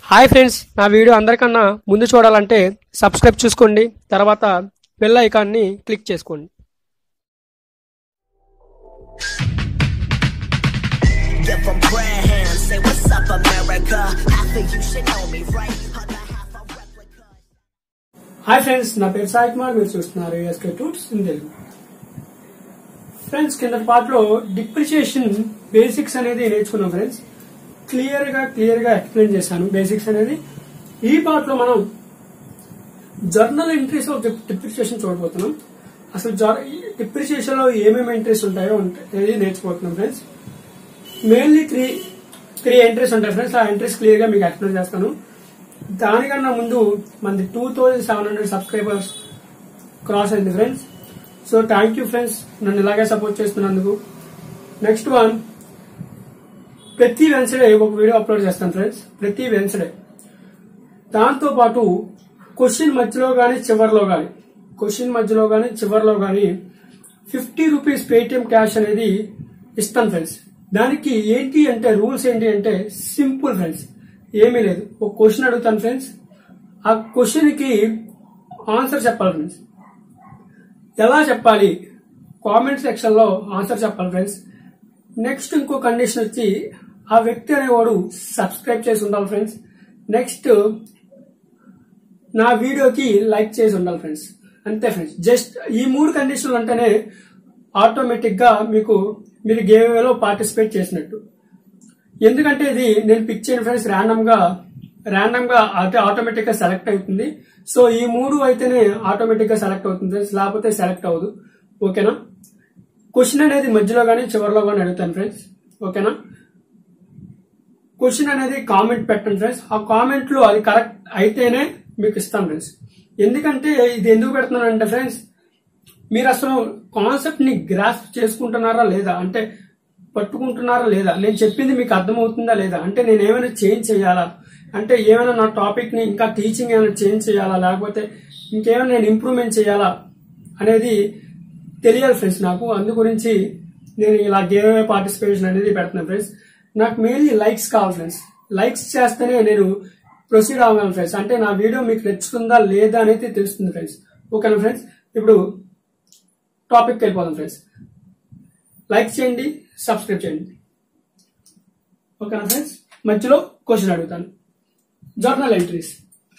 Hi friends నా video అందరికన్నా ముందు చూడాలంటే సబ్స్క్రైబ్ చూసుకోండి తర్వాత బెల్ ఐకాన్ని క్లిక్ చేసుకోండి Give them grand say what's up, America. Half of you should know me, right? Other half a replica. Hi friends నా పేరు సాయి కుమార్ మీరు చూస్తున్నారు SK tuts in Telugu friends కింద పాటలో డిప్రిషియేషన్ బేసిక్స్ అనేది నేర్చుకున్నాం ఫ్రెండ్స్ క్లియర్ గా క్లియర్ గా ఎక్స్ప్లెయిన్ చేశాను బేసిక్స్ అనేది ఈ పార్ట్ లో మనం జర్నల్ ఎంట్రీస్ ఆఫ్ డిప్రిషియేషన్ చూడబోతున్నాం అసలు డిప్రిషియేషన్ లో ఏమేమి ఎంట్రీస్ ఉంటాయో ఉంటాయి నేర్చుకోబోతున్నాం friends mainly three three entries ఉంటాయి ఫ్రెండ్స్ ఆ ఎంట్రీస్ క్లియర్ గా మీకు ఎక్స్ప్లెయిన్ చేస్తాను దానికన్నా ముందు మనది two thousand seven hundred subscribers cross అయింది friends so thank you friends నన్ను ఇలాగే సపోర్ట్ చేస్తున్నందుకు నెక్స్ట్ వన్ ప్రతి వెన్స్డే ఒక వీడియో అప్లోడ్ చేస్తాను ఫ్రెండ్స్ ప్రతి వెన్స్డే దాంతో పాటు క్వశ్చన్ మధ్యలో గానీ చివరిలో గానీ క్వశ్చన్ మధ్యలో గానీ చివరిలో గానీ ఫిఫ్టీ రూపీస్ పేటిఎం క్యాష్ అనేది ఇస్తాను ఫ్రెండ్స్ దానికి ఏంటి అంటే రూల్స్ ఏంటి అంటే సింపుల్ ఫ్రెండ్స్ ఏమీ లేదు ఒక క్వశ్చన్ అడుగుతాను ఫ్రెండ్స్ ఆ క్వశ్చన్ కి ఆన్సర్ చెప్పాలి ఫ్రెండ్స్ ఎలా చెప్పాలి కామెంట్ సెక్షన్ లో ఆన్సర్ చెప్పాలి ఫ్రెండ్స్ నెక్స్ట్ ఇంకో కండిషన్ వచ్చి ఆ వ్యక్తి అనేవాడు సబ్స్క్రైబ్ చేసి ఉండాలి ఫ్రెండ్స్ నెక్స్ట్ నా వీడియోకి లైక్ చేసి ఉండాలి ఫ్రెండ్స్ అంతే ఫ్రెండ్స్ జస్ట్ ఈ మూడు కండిషన్లు అంటేనే ఆటోమేటిక్ గా మీకు మీరు గేమ్లో పార్టిసిపేట్ చేసినట్టు ఎందుకంటే ఇది నేను పిక్ చేయను ఫ్రెండ్స్ ర్యాండమ్ గా ర్యాండమ్ గా అయితే ఆటోమేటిక్ గా సెలెక్ట్ అవుతుంది సో ఈ మూడు అయితేనే ఆటోమేటిక్ గా సెలెక్ట్ అవుతుంది ఫ్రెండ్స్ లేకపోతే సెలెక్ట్ అవ్వదు ఓకేనా క్వశ్చన్ అనేది మధ్యలో కానీ చివరిలో కానీ అడుగుతాను ఫ్రెండ్స్ ఓకేనా క్వశ్చన్ అనేది కామెంట్ పెట్టండి ఫ్రెండ్స్ ఆ కామెంట్ లో అది కరెక్ట్ అయితేనే మీకు ఇస్తాను ఫ్రెండ్స్ ఎందుకంటే ఇది ఎందుకు పెడుతున్నానంటే ఫ్రెండ్స్ మీరు అసలు కాన్సెప్ట్ ని గ్రాస్ చేసుకుంటున్నారా లేదా అంటే పట్టుకుంటున్నారా లేదా నేను చెప్పింది మీకు అర్థమవుతుందా లేదా అంటే నేను ఏమైనా చేంజ్ చేయాలా అంటే ఏమైనా నా టాపిక్ ని ఇంకా టీచింగ్ ఏమైనా చేంజ్ చేయాలా లేకపోతే ఇంకేమైనా నేను ఇంప్రూవ్మెంట్ చేయాలా అనేది తెలియాలి ఫ్రెండ్స్ నాకు అందు గురించి నేను ఇలా గేమ్ పార్టిసిపేషన్ అనేది పెడుతున్నాను ఫ్రెండ్స్ నాకు మెయిన్లీ లైక్స్ కావాలి ఫ్రెండ్స్ లైక్స్ చేస్తేనే నేను ప్రొసీడ్ అవ్వగలను ఫ్రెండ్స్ అంటే నా వీడియో మీకు నచ్చుతుందా లేదా అనేది తెలుస్తుంది ఫ్రెండ్స్ ఓకేనా ఫ్రెండ్స్ ఇప్పుడు టాపిక్ వెళ్ళిపోదాం ఫ్రెండ్స్ లైక్ చేయండి సబ్స్క్రైబ్ చేయండి ఓకేనా ఫ్రెండ్స్ మధ్యలో క్వశ్చన్ అడుగుతాను journal entries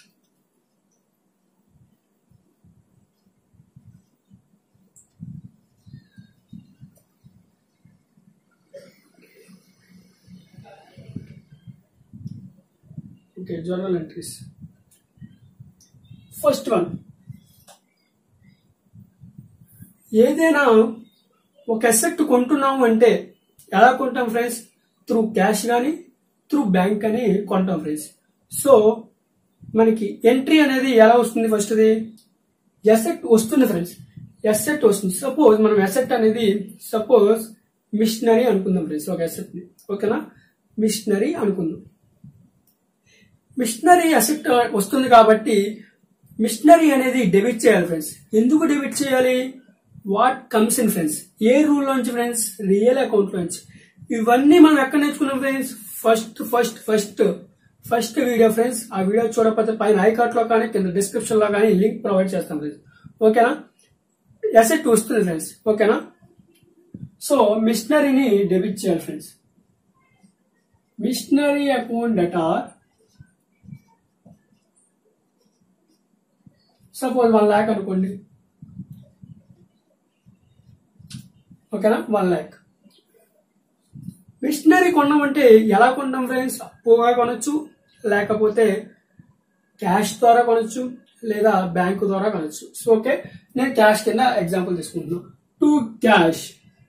okay journal entries first one ఏదైనా ఒక అసెట్ కొంటున్నాము అంటే ఎలా కొంటాం ఫ్రెండ్స్ త్రూ క్యాష్ కానీ త్రూ బ్యాంక్ అని కొంటాం ఫ్రెండ్స్ సో మనకి ఎంట్రీ అనేది ఎలా వస్తుంది ఫస్ట్ది ఎసెట్ వస్తుంది ఫ్రెండ్స్ ఎసెట్ వస్తుంది సపోజ్ మనం ఎసెట్ అనేది సపోజ్ మిషనరీ అనుకుందాం ఫ్రెండ్స్ ఒక ఎసెట్ ని ఓకేనా మిషనరీ అనుకుందాం మిషనరీ అసెట్ వస్తుంది కాబట్టి మిషనరీ అనేది డెబిట్ చేయాలి ఫ్రెండ్స్ ఎందుకు డెబిట్ చేయాలి వాట్ కమ్స్ ఇన్ ఫ్రెండ్స్ ఏ రూల్ నుంచి ఫ్రెండ్స్ రియల్ అకౌంట్ నుంచి ఇవన్నీ మనం ఎక్కడ నేర్చుకున్నాం friends first first first first video friends ఆ వీడియో చూడకపోతే పైన ఐకాట్ లో కానీ కింద డిస్క్రిప్షన్ లో కానీ లింక్ ప్రొవైడ్ చేస్తాం ఫ్రెండ్స్ ఓకేనా ఎసెట్ వస్తుంది ఫ్రెండ్స్ ఓకేనా సో మిషనరీని డెబిట్ చేయాలి ఫ్రెండ్స్ మిషనరీ అకౌంట్ డటార్ సపోజ్ వన్ ల్యాక్ అనుకోండి ఓకేనా వన్ ల్యాక్ మిషనరీ కొన్నామంటే ఎలా కొన్నాం ఫ్రెండ్స్ అప్పుగా కొనొచ్చు లేకపోతే క్యాష్ ద్వారా కొనొచ్చు లేదా బ్యాంకు ద్వారా కొనొచ్చు సో ఓకే నేను క్యాష్ కింద ఎగ్జాంపుల్ తీసుకుంటున్నాను టు క్యాష్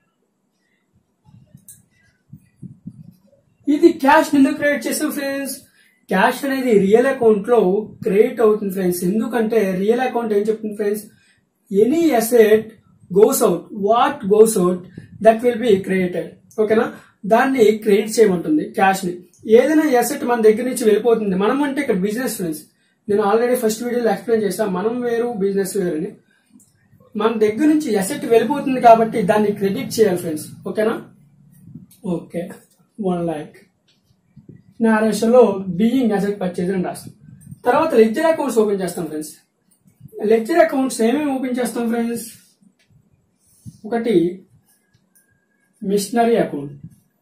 ఇది క్యాష్ ఎందుకు క్రియేట్ చేసాం ఫ్రెండ్స్ క్యాష్ అనేది రియల్ అకౌంట్ లో క్రియేట్ అవుతుంది ఫ్రెండ్స్ ఎందుకంటే రియల్ అకౌంట్ ఏం చెప్తుంది friends any asset goes out what goes out that will be created ఓకేనా దాన్ని క్రెడిట్ చేయమంటుంది క్యాష్ ని ఏదైనా అసెట్ మన దగ్గర నుంచి వెళ్ళిపోతుంది మనం అంటే ఇక్కడ బిజినెస్ ఫ్రెండ్స్ నేను ఆల్రెడీ ఫస్ట్ వీడియోలో ఎక్స్ప్లెయిన్ చేశాను మనం వేరు బిజినెస్ వేరు అని మన దగ్గర నుంచి అసెట్ వెళ్ళిపోతుంది కాబట్టి దాన్ని క్రెడిట్ చేయాలి ఫ్రెండ్స్ ఓకేనా ఓకే వన్ ల్యాక్ narration లో బీయింగ్ అసెట్ పర్చేజ్ అని రాస్తాం తర్వాత లెడ్జర్ అకౌంట్స్ ఓపెన్ చేస్తాం ఫ్రెండ్స్ లెడ్జర్ అకౌంట్స్ ఏమేమి ఓపెన్ చేస్తాం ఫ్రెండ్స్ ఒకటి మిషనరీ అకౌంట్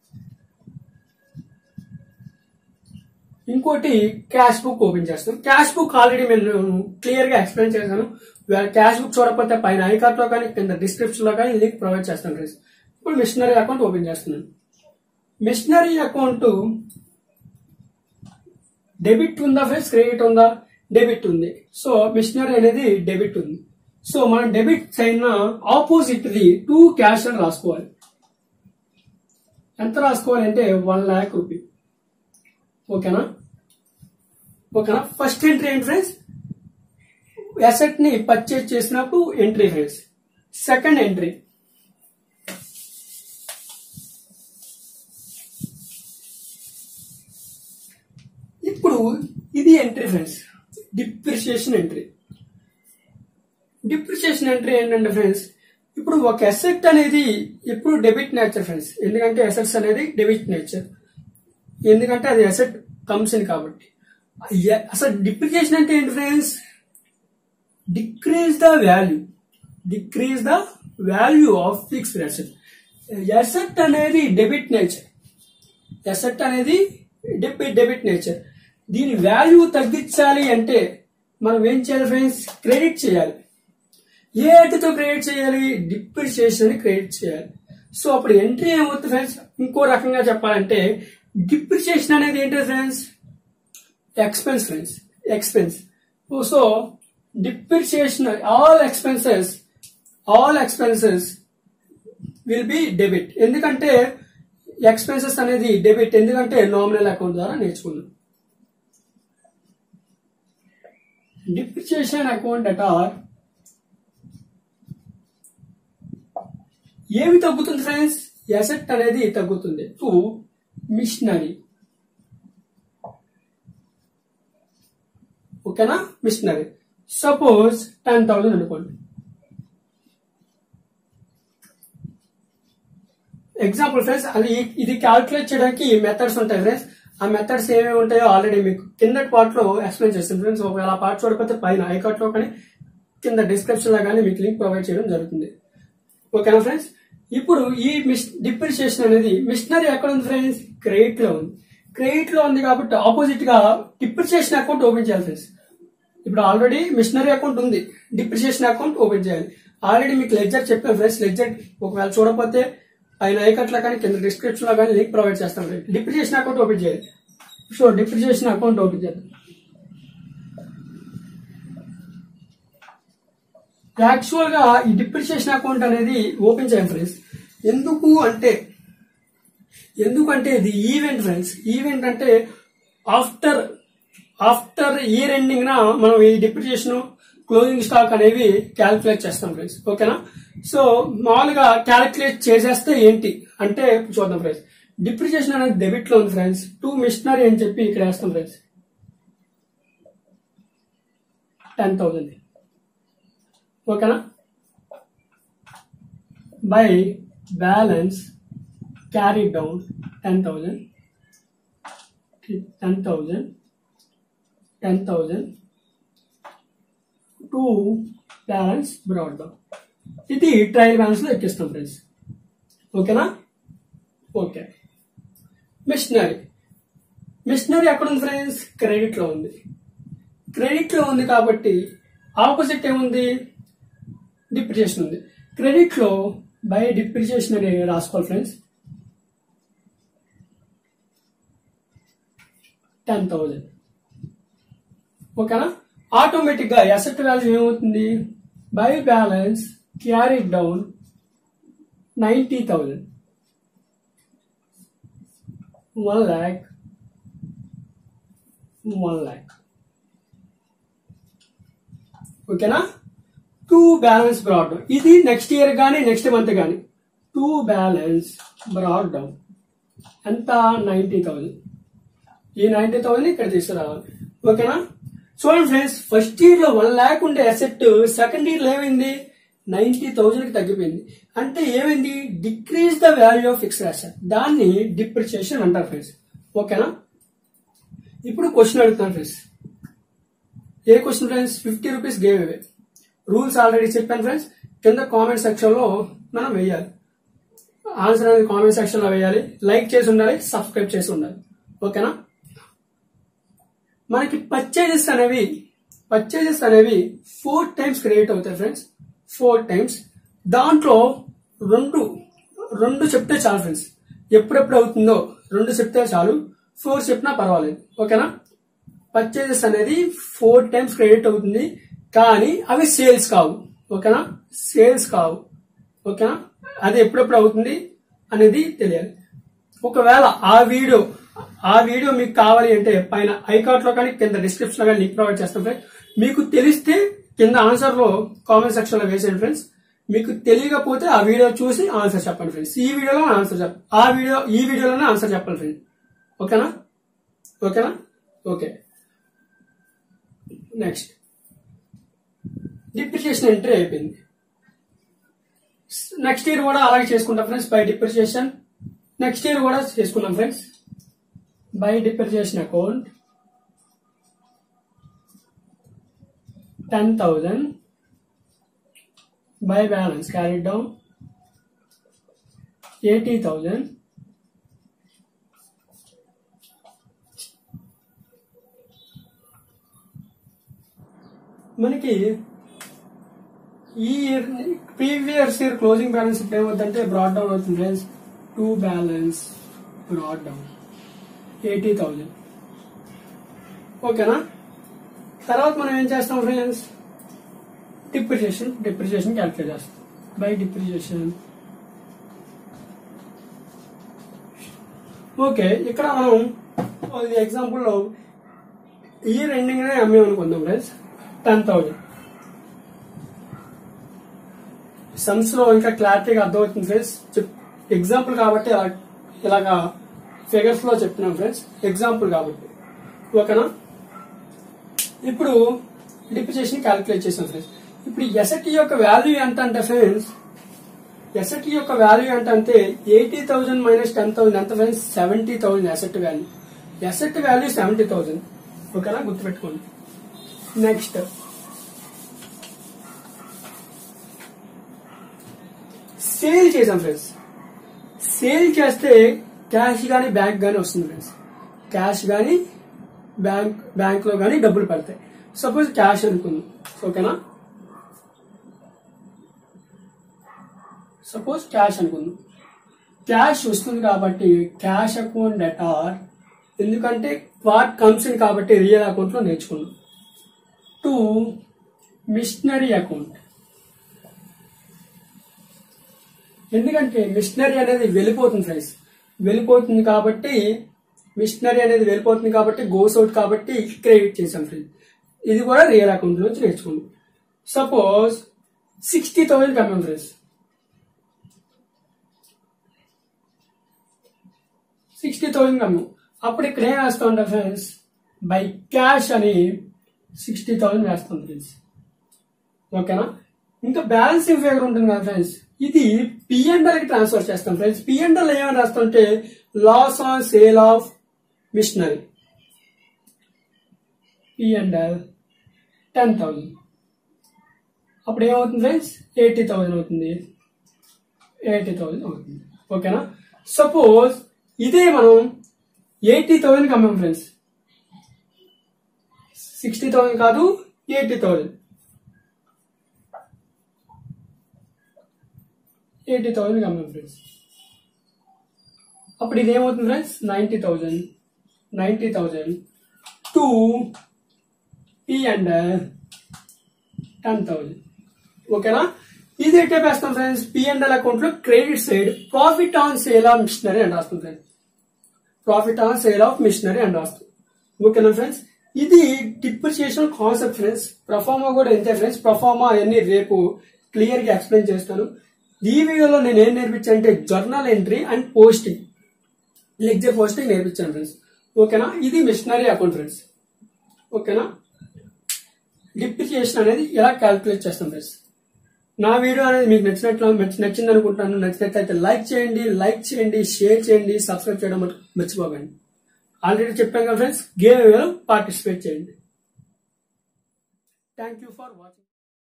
ఇంకోటి క్యాష్ బుక్ ఓపెన్ చేస్తాం క్యాష్ బుక్ ఆల్రెడీ నేను క్లియర్ గా ఎక్స్ప్లెయిన్ చేశాను క్యాష్ బుక్ చూడకపోతే పైన ఐకార్ట్ లో కానీ కింద డిస్క్రిప్షన్ లో కానీ లింక్ ప్రొవైడ్ చేస్తాను ఫ్రెండ్స్ ఇప్పుడు మిషనరీ అకౌంట్ ఓపెన్ చేస్తున్నాను మిషనరీ అకౌంట్ డెబిట్ ఉందా ఫ్రెండ్స్ క్రెడిట్ ఉందా డెబిట్ ఉంది సో మిషనరీ అనేది డెబిట్ ఉంది సో మనం debit sign opposite the to cash అని రాసుకోవాలి ఎంత రాసుకోవాలి అంటే వన్ ల్యాక్ రూపీ ఓకేనా ఓకేనా ఫస్ట్ ఎంట్రీ ఏంటి ఫ్రెండ్స్ అసెట్ ని పర్చేజ్ చేసినప్పుడు ఎంట్రీ ఫ్రెండ్స్ సెకండ్ ఎంట్రీ ఇప్పుడు ఇది entry friends depreciation entry depreciation entry ఏంటంటే ఫ్రెండ్స్ ఇప్పుడు ఒక అసెట్ అనేది ఎప్పుడు డెబిట్ నేచర్ ఫ్రెండ్స్ ఎందుకంటే అసెట్స్ అనేది డెబిట్ నేచర్ ఎందుకంటే అది అసెట్ కమ్స్ ఇన్ కాబట్టి ఎ- అసలు డిప్రిషియేషన్ అంటే ఏంటి friends decrease the value decrease the value of fixed asset asset అనేది డెబిట్ నేచర్ అసెట్ అనేది డెబిట్ డెబిట్ నేచర్ దీని వాల్యూ తగ్గించాలి అంటే మనం ఏం చేయాలి ఫ్రెండ్స్ క్రెడిట్ చేయాలి ఏ అటుతో క్రియేట్ చేయాలి డిప్రిషియేషన్ క్రియేట్ చేయాలి సో అప్పుడు ఎంట్రీ ఏమవుతుంది ఫ్రెండ్స్ ఇంకో రకంగా చెప్పాలంటే డిప్రిషియేషన్ అనేది ఏంటి friends expense friends expense so depreciation all expenses all expenses will be debit ఎందుకంటే ఎక్స్పెన్సెస్ అనేది డెబిట్ ఎందుకంటే నామినల్ అకౌంట్ ద్వారా నేర్చుకున్నాం డిప్రిషియేషన్ అకౌంట్ అట్ ఆర్ ఏమి తగ్గుతుంది ఫ్రెండ్స్ ఎసెట్ అనేది తగ్గుతుంది టు మిషనరీ ఓకేనా మిషనరీ సపోజ్ టెన్ థౌసండ్ అనుకోండి ఎగ్జాంపుల్ ఫ్రెండ్స్ అది ఇది క్యాల్కులేట్ చేయడానికి మెథడ్స్ ఉంటాయి ఫ్రెండ్స్ ఆ మెథడ్స్ ఏమేమి ఉంటాయో ఆల్రెడీ మీకు కిందటి పార్ట్ లో ఎక్స్ప్లెయిన్ చేస్తాను ఫ్రెండ్స్ ఒకవేళ ఆ పార్ట్ చూడకపోతే పైన ఐకాట్ లో కానీ కింద డిస్క్రిప్షన్ లో కానీ మీకు లింక్ ప్రొవైడ్ చేయడం జరుగుతుంది ఓకేనా ఫ్రెండ్స్ ఇప్పుడు ఈ మిస్ డిప్రిషియేషన్ అనేది మిషనరీ ఎక్కడ ఉంది ఫ్రెండ్స్ క్రెడిట్ లో ఉంది క్రెడిట్ లో ఉంది కాబట్టి ఆపోజిట్ గా డిప్రిషియేషన్ అకౌంట్ ఓపెన్ చేయాలి ఫ్రెండ్స్ ఇప్పుడు ఆల్రెడీ మిషనరీ అకౌంట్ ఉంది డిప్రిషియేషన్ అకౌంట్ ఓపెన్ చేయాలి ఆల్రెడీ మీకు లెడ్జర్ చెప్పాను ఫ్రెండ్స్ లెడ్జర్ ఒకవేళ చూడకపోతే పైన ఐకట్ లో కానీ కింద డిస్క్రిప్షన్ లో కానీ లింక్ ప్రొవైడ్ చేస్తాం ఫ్రెండ్స్ డిప్రిషియేషన్ అకౌంట్ ఓపెన్ చేయాలి సో డిప్రిషియేషన్ అకౌంట్ ఓపెన్ చేద్దాం యాక్చువల్ గా ఈ డిప్రిషియేషన్ అకౌంట్ అనేది ఓపెన్ చేయం ఫ్రెండ్స్ ఎందుకు అంటే ఎందుకంటే ఇది ఈవెంట్ ఫ్రెండ్స్ ఈవెంట్ అంటే ఆఫ్టర్ ఆఫ్టర్ ఇయర్ ఎండింగ్ న మనం ఈ డిప్రిషియేషన్ క్లోజింగ్ స్టాక్ అనేవి క్యాలిక్యులేట్ చేస్తాం ఫ్రెండ్స్ ఓకేనా సో మామూలుగా క్యాలిక్యులేట్ చేసేస్తే ఏంటి అంటే చూద్దాం ఫ్రెండ్స్ డిప్రిషియేషన్ అనేది డెబిట్ లో ఉంది ఫ్రెండ్స్ టూ మిషనరీ అని చెప్పి ఇక్కడ వేస్తాం ఫ్రెండ్స్ టెన్ థౌసండ్ ఓకేనా by balance carry down ten thousand ten thousand ten thousand to balance brought down ఇది ట్రయల్ బ్యాలెన్స్ లో ఎక్కిస్తాం ఫ్రెండ్స్ ఓకేనా ఓకే మిషనరీ మిషనరీ ఎక్కడ ఉంది ఫ్రెండ్స్ క్రెడిట్ లో ఉంది క్రెడిట్ లో ఉంది కాబట్టి ఆపోజిట్ ఏముంది డిప్రిషియేషన్ ఉంది క్రెడిట్ లో బై డిప్రిషియేషన్ అని రాసుకోవాలి ఫ్రెండ్స్ టెన్ థౌజండ్ ఓకేనా ఆటోమేటిక్ గా అసెట్ వాల్యూ ఏమవుతుంది by balance carry down ninety thousand one lakh one lakh ఓకేనా టూ బ్యాలెన్స్ బ్రాడ్ డౌన్ ఇది నెక్స్ట్ ఇయర్ కానీ నెక్స్ట్ మంత్ కానీ టూ బ్యాలెన్స్ బ్రాడ్ డౌన్ ఎంత నైంటీ థౌజండ్ ఈ నైంటీ థౌసండ్ ఇక్కడ తీసుకురావాలి ఓకేనా చూడండి ఫ్రెండ్స్ ఫస్ట్ ఇయర్ లో వన్ ల్యాక్ ఉండే అసెట్ సెకండ్ ఇయర్ లో ఏమైంది నైన్టీ థౌసండ్ కి తగ్గిపోయింది అంటే ఏమైంది decrease the value of fixed asset దాన్ని డిప్రిషియేషన్ అంటారు ఫ్రెండ్స్ ఓకేనా ఇప్పుడు క్వశ్చన్ అడుగుతాను friends a question friends fifty rupees game అవే రూల్స్ ఆల్రెడీ చెప్పాను ఫ్రెండ్స్ కింద కామెంట్ సెక్షన్ లో మనం వేయాలి ఆన్సర్ అనేది కామెంట్ సెక్షన్ లో వేయాలి లైక్ చేసి ఉండాలి సబ్స్క్రైబ్ చేసి ఉండాలి ఓకేనా మనకి పర్చేజెస్ అనేవి పర్చేజెస్ అనేవి ఫోర్ టైమ్స్ క్రియేట్ అవుతాయి ఫ్రెండ్స్ ఫోర్ టైమ్స్ దాంట్లో రెండు రెండు చెప్తే చాలు ఫ్రెండ్స్ ఎప్పుడెప్పుడు అవుతుందో రెండు చెప్తే చాలు ఫోర్ చెప్పినా పర్వాలేదు ఓకేనా పర్చేజెస్ అనేది ఫోర్ టైమ్స్ క్రెడిట్ అవుతుంది కానీ అవి సేల్స్ కావు ఓకేనా సేల్స్ కావు ఓకేనా అది ఎప్పుడెప్పుడు అవుతుంది అనేది తెలియాలి ఒకవేళ ఆ వీడియో ఆ వీడియో మీకు కావాలి అంటే పైన ఐకాట్ లో కానీ కింద డిస్క్రిప్షన్ లో కానీ లింక్ ప్రొవైడ్ చేస్తాం ఫ్రెండ్స్ మీకు తెలిస్తే కింద ఆన్సర్ లో కామెంట్ సెక్షన్ లో వేసేయండి ఫ్రెండ్స్ మీకు తెలియకపోతే ఆ వీడియో చూసి ఆన్సర్ చెప్పండి ఫ్రెండ్స్ ఈ వీడియోలో ఆన్సర్ చెప్ప ఆ వీడియో ఈ వీడియోలోనే ఆన్సర్ చెప్పాలి ఫ్రెండ్స్ ఓకేనా ఓకేనా ఓకే నెక్స్ట్ డిప్రిసియేషన్ ఎంట్రీ అయిపోయింది నెక్స్ట్ ఇయర్ కూడా అలాగే చేసుకుంటాం friends by depreciation next year కూడా చేసుకున్నాం friends by depreciation account ten thousand by balance carry down eighty thousand మనకి ఈ year previous year closing balance ఇప్పుడు ఏమవుతుందంటే బ్రాడ్ డౌన్ అవుతుంది friends to balance brought down eighty thousand ఓకేనా తర్వాత మనం ఏం చేస్తాం ఫ్రెండ్స్ డిప్రిసియేషన్ డిప్రిసియేషన్ క్యాల్కులేట్ చేస్తాం బై డిప్రిసియేషన్ ఓకే ఇక్కడ మనం ఎగ్జాంపుల్ లో ఇయర్ ఎండింగ్ అమ్మేమనుకుందాం ఫ్రెండ్స్ టెన్ థౌజండ్ సమ్స్ లో ఇంకా క్లారిటీగా అర్థమవుతుంది ఫ్రెండ్స్ ఎగ్జాంపుల్ కాబట్టి ఇలా- ఇలాగా ఫిగర్స్ లో చెప్తున్నాం ఫ్రెండ్స్ ఎగ్జాంపుల్ కాబట్టి ఓకేనా ఇప్పుడు డిప్రిసియేషన్ క్యాలిక్యులేట్ చేసాం ఫ్రెండ్స్ ఇప్పుడు ఎసెట్ యొక్క వాల్యూ ఎంత అంటే ఫ్రెండ్స్ ఎసెట్ యొక్క వాల్యూ ఎంత అంటే eighty thousand minus ten thousand ఎంత friends seventy thousand asset value asset value seventy thousand ఓకేనా గుర్తుపెట్టుకోండి నెక్స్ట్ సేల్ చేసాం ఫ్రెండ్స్ సేల్ చేస్తే క్యాష్ కానీ బ్యాంక్ కానీ వస్తుంది ఫ్రెండ్స్ క్యాష్ కానీ బ్యాంక్ బ్యాంక్ లో కానీ డబ్బులు పడతాయి సపోజ్ క్యాష్ అనుకుందాం ఓకేనా సపోజ్ క్యాష్ అనుకుందాం క్యాష్ వస్తుంది కాబట్టి క్యాష్ అకౌంట్ డెటార్ ఎందుకంటే వాట్ కమ్స్ ఇన్ కాబట్టి రియల్ అకౌంట్ లో నేర్చుకున్నాం టు మిషనరీ అకౌంట్ ఎందుకంటే మిషనరీ అనేది వెళ్ళిపోతుంది ఫ్రెండ్స్ వెళ్ళిపోతుంది కాబట్టి మిషనరీ అనేది వెళ్ళిపోతుంది కాబట్టి గోస్ అవుట్ కాబట్టి క్రెడిట్ చేసాం ఫ్రెండ్స్ ఇది కూడా రియల్ అకౌంట్ నుంచి నేర్చుకుంది సపోజ్ సిక్స్టీ థౌసండ్ కమ్మాం ఫ్రెండ్స్ సిక్స్టీ థౌసండ్ కమ్మాం అప్పుడు ఇక్కడ ఏం వేస్తా ఉంటాం ఫ్రెండ్స్ బై క్యాష్ అని సిక్స్టీ థౌసండ్ వేస్తాం ఫ్రెండ్స్ ఓకేనా ఇంకా బ్యాలెన్సింగ్ ఫిగర్ ఉంటుంది కదా ఫ్రెండ్స్ ఇది పిఎండల్ కి ట్రాన్స్ఫర్ చేస్తాం ఫ్రెండ్స్ పిఎండల్ ఏమని రాస్తుంటే loss on sale of machinery P and L ten thousand అప్పుడు ఏమవుతుంది ఫ్రెండ్స్ ఎయిటీ థౌజండ్ అవుతుంది ఎయిటీ థౌజండ్ అవుతుంది ఓకేనా సపోజ్ ఇదే మనం ఎయిటీ థౌజండ్కి అమ్మాం ఫ్రెండ్స్ సిక్స్టీ థౌజండ్ కాదు ఎయిటీ థౌజండ్ ఎయిటీ థౌజండ్ అమ్మాం ఫ్రెండ్స్ అప్పుడు ఇది ఏమవుతుంది friends ninety thousand ninety thousand to P and ten thousand ఓకేనా ఇది ఎట్టే వేస్తాం friends P and L account లో credit side profit on sale of machinery అని రాస్తాం friends profit on sale of machinery అని రాస్తాం ఓకేనా ఫ్రెండ్స్ ఇది డిప్రిసియేషన్ కాన్సెప్ట్ ఫ్రెండ్స్ ప్రఫార్మా కూడా ఎంతే ఫ్రెండ్స్ ప్రఫార్మా అవన్నీ రేపు క్లియర్ గా ఎక్స్ప్లెయిన్ చేస్తాను ఈ వీడియోలో నేను ఏం నేర్పించాను అంటే journal entry and posting lecture posting నేర్పించాను ఫ్రెండ్స్ ఓకేనా ఇది మిషనరీ అకౌంట్ ఫ్రెండ్స్ ఓకేనా డిప్రిసియేషన్ అనేది ఎలా క్యాల్కులేట్ చేస్తాం ఫ్రెండ్స్ నా వీడియో అనేది మీకు నచ్చినట్లు నచ్చింది అనుకుంటున్నాను నచ్చినట్లయితే లైక్ చేయండి లైక్ చేయండి షేర్ చేయండి సబ్స్క్రైబ్ చేయడం మర్చిపోకండి ఆల్రెడీ చెప్పాం కదా ఫ్రెండ్స్ గేమ్ పార్టిసిపేట్ చేయండి థ్యాంక్ యూ ఫర్ వాచింగ్